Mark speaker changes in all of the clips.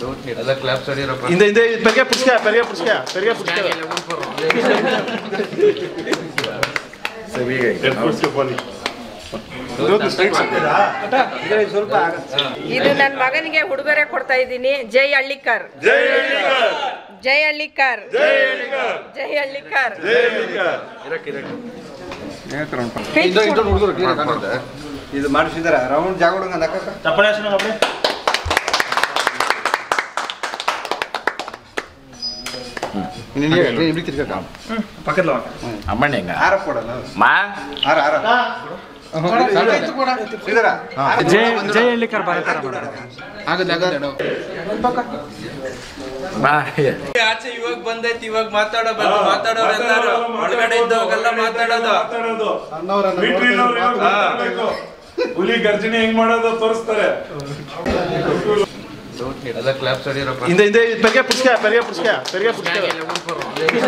Speaker 1: ಎಲ್ಲ ಕ್ಲಾಪ್ಸ್ ಹೊಡಿರಪ್ಪ
Speaker 2: இந்த இந்த பெரிய புடிச்சுக்க பெரிய புடிச்சுக்க பெரிய புடிச்சுக்க
Speaker 3: ಇದು ನನ್ನ ಮಗನಿಗೆ ಉಡುಗೊರೆ ಕೊಡ್ತಾ ಇದ್ದೀನಿ ಜೈ ಹಳ್ಳಿಕರ್ ಜೈ ಹಳ್ಳಿಕರ್ ಜೈ ಹಳ್ಳಿಕರ್ ಕೈ ಕೊಡು.
Speaker 4: ಇದು ಮಾಡಿಸಿದಾರ ರೌಂಡ್ ಜಾಗ ಹುಡುಗ
Speaker 2: ಚಪ್ಪಲಿ ಹಾಸನ ಕಪ್ಪಲಿ
Speaker 4: இப்படி திருக்கா
Speaker 2: பக்கத்துல வாங்க
Speaker 1: ಅಮ್ಮಣ್ಣ ಹೆಂಗ
Speaker 4: ಆರ ಕೊಡಲ್ಲ
Speaker 1: ಮಾ
Speaker 4: ಆರ ಆರ ಇದರ
Speaker 2: ಜೈ ಜೈ ಹಳ್ಳಿಕರ್ ಬರ್ತಾರ
Speaker 1: ಬಾ
Speaker 5: ಆಚೆ ಇವಾಗ ಬಂದೈತಿ ಇವಾಗ ಮಾತಾಡೋ ಬಂದು ಮಾತಾಡೋರು ಎಲ್ಲಾರು ಒಳಗಡೆ ಇದ್ದವಾಗೆಲ್ಲ ಮಾತಾಡೋದು
Speaker 6: ಹುಲಿ ಗರ್ಜನೆ ಹೆಂಗ್ ಮಾಡೋದು ತೋರಿಸ್ತಾರೆ
Speaker 1: ಎಲ್ಲ ಕ್ಲಾಪ್ಸ್ ಹೊಡಿರಪ್ಪ
Speaker 2: இந்த இந்த பெரிய புடிச்சுக்க பெரிய புடிச்சுக்க பெரிய புடிச்சுக்க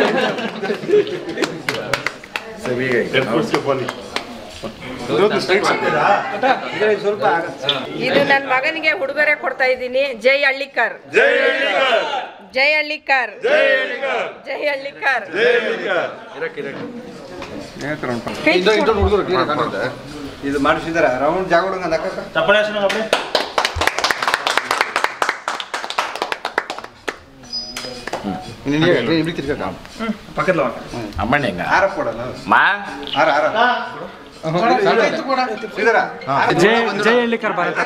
Speaker 3: ಇದು ನನ್ನ ಮಗನಿಗೆ ಉಡುಗೊರೆ ಕೊಡ್ತಾ ಇದ್ದೀನಿ ಜೈ ಹಳ್ಳಿಕರ್ ಜೈ ಹಳ್ಳಿಕರ್ ಜೈ ಹಳ್ಳಿಕರ್ ಕೈ ಕೊಡು.
Speaker 4: ಇದು ಮಾಡಿಸಿದಾರ ರೌಂಡ್ ಜಾಗ ಹುಡುಗ
Speaker 2: ಚಪ್ಪಲಿ ಹಾಸನ ಕಪ್ಪಲಿ
Speaker 4: இப்படி திருக்கா
Speaker 2: பக்கத்துல வாங்க
Speaker 1: ಅಮ್ಮಣ್ಣ ಹೆಂಗ
Speaker 4: ಆರ ಕೊಡಲ್ಲ
Speaker 1: ಮಾ
Speaker 4: ಆರ ಆರ ಇದರ
Speaker 2: ಜೈ ಜೈ ಹಳ್ಳಿಕರ್ ಬರ್ತಾರ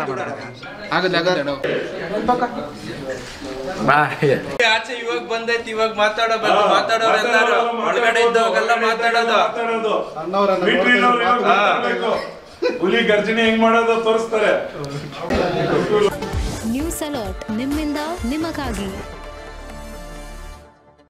Speaker 1: ಬಾ
Speaker 5: ಆಚೆ ಇವಾಗ ಬಂದೈತಿ ಇವಾಗ ಮಾತಾಡೋ ಬಂದು ಮಾತಾಡೋರು ಎಲ್ಲಾರು ಒಳಗಡೆ ಇದ್ದವಾಗೆಲ್ಲ ಮಾತಾಡೋದು
Speaker 6: ಹುಲಿ ಗರ್ಜನೆ ಹೆಂಗ್ ಮಾಡೋದು ತೋರಿಸ್ತಾರೆ
Speaker 7: ನ್ಯೂಸ್ ಅಲರ್ಟ್ ನಿಮ್ಮಿಂದ ನಿಮಗಾಗಿ